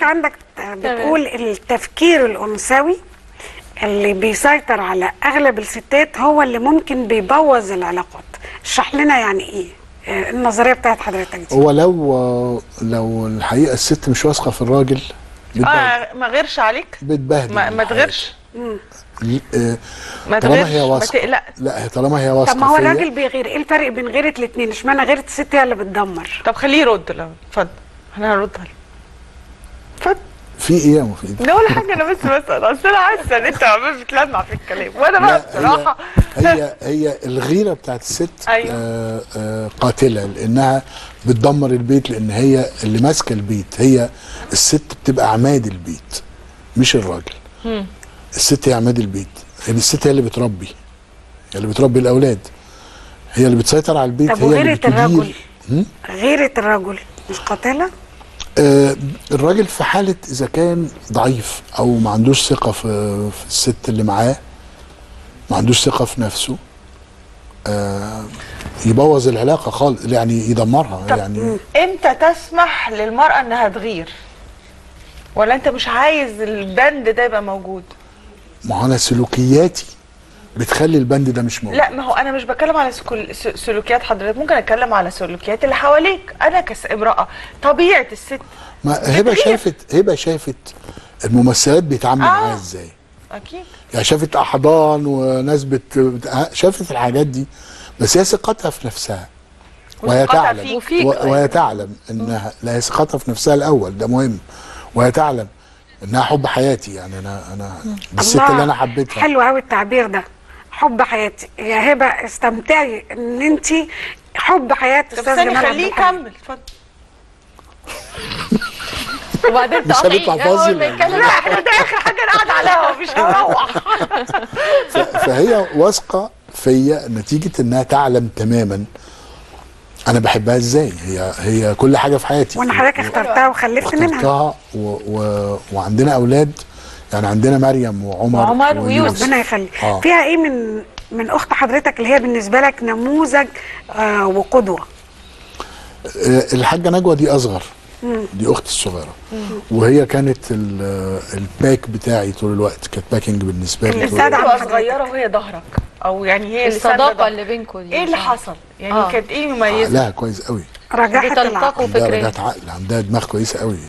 حضرتك عندك بتقول التفكير الانثوي اللي بيسيطر على اغلب الستات هو اللي ممكن بيبوظ العلاقات اشرح لنا يعني ايه آه، النظريه بتاعت حضرتك دي هو لو لو الحقيقه الست مش واثقه في الراجل بتبهدل اه ما غيرش عليك بتبهدل ما, ما تغيرش آه، ما طالما تغيرش هي ما واثقه تقلق لا هي طالما هي واثقه طب ما هو فيا، الراجل بيغير ايه الفرق بين غيره الاثنين اشمعنى غيره الست هي اللي بتدمر طب خليه يرد لو اتفضل انا هرد عليه اتفضل في ايه يا مفيد؟ لا ولا حاجه انا بس بسال اصل انا حاسه ان انت عمال بتلمع في الكلام وانا بقى لا بصراحه هي هي هي الغيره بتاعت الست أيوة. آه آه قاتله لانها بتدمر البيت لان هي اللي ماسكه البيت هي الست بتبقى عماد البيت مش الراجل الست هي عماد البيت هي الست هي اللي بتربي هي اللي بتربي الاولاد هي اللي بتسيطر على البيت طب هي اللي وغيره بتدير الرجل هم؟ غيره الرجل مش قاتله آه، الراجل في حالة إذا كان ضعيف أو ما عندوش ثقة في, في الست اللي معاه ما عندوش ثقة في نفسه آه، يبوظ العلاقة خالص يعني يدمرها طب يعني امتى تسمح للمراه انها تغير ولا انت مش عايز البند ده يبقى موجود ما هو أنا سلوكياتي بتخلي البند ده مش موجود لا ما هو انا مش بتكلم على سكول- س- سلوكيات حضرتك ممكن اتكلم على سلوكيات اللي حواليك انا كامراه طبيعه الست ما هبة بتغير. شافت هبة شافت الممثلات بيتعاملوا آه. معاها ازاي اكيد يعني شافت احضان وناس بت... بت... شافت الحاجات دي بس هي ثقتها في نفسها وهي وثقتها تعلم فيك. وفيك، و... أيوة. وهي تعلم انها لا هي ثقتها في نفسها الاول ده مهم وهي تعلم انها حب حياتي يعني انا انا دي الست الله، اللي انا حبيتها حلو قوي التعبير ده حب حياتي يا هبه استمتعي ان انت حب حياه طب استاذ ثاني جمال خليه عبد الحليم. يكمل اتفضل وبعدين مش تقاطعي هنطلع أول فاصل ما ولا يتكلم لا احنا ده اخر حاجه انا قاعده على الهوا مش هروح ف... فهي واثقه فيا نتيجه انها تعلم تماما انا بحبها ازاي هي هي كل حاجه في حياتي وانا حضرتك اخترتها وخلفت منها واخترتها و... و... وعندنا اولاد يعني عندنا مريم وعمر وعمر ويوسف. ربنا يخلي آه. فيها ايه من من اخت حضرتك اللي هي بالنسبه لك نموذج آه وقدوه آه، الحاجه نجوى دي اصغر دي اختي الصغيره وهي كانت ال- الباك بتاعي طول الوقت كانت باكينج بالنسبه لي اللي طول ساعد الوقت. على تبقى صغيره وهي ظهرك او يعني هي اللي ساندة الصداقه ظهرك. اللي بينكم دي ايه اللي حصل يعني آه. كانت ايه مميزه لا كويس قوي رجحت العقل بتلتقوا عندها فكريا رجعت عقل عندها دماغ كويسه قوي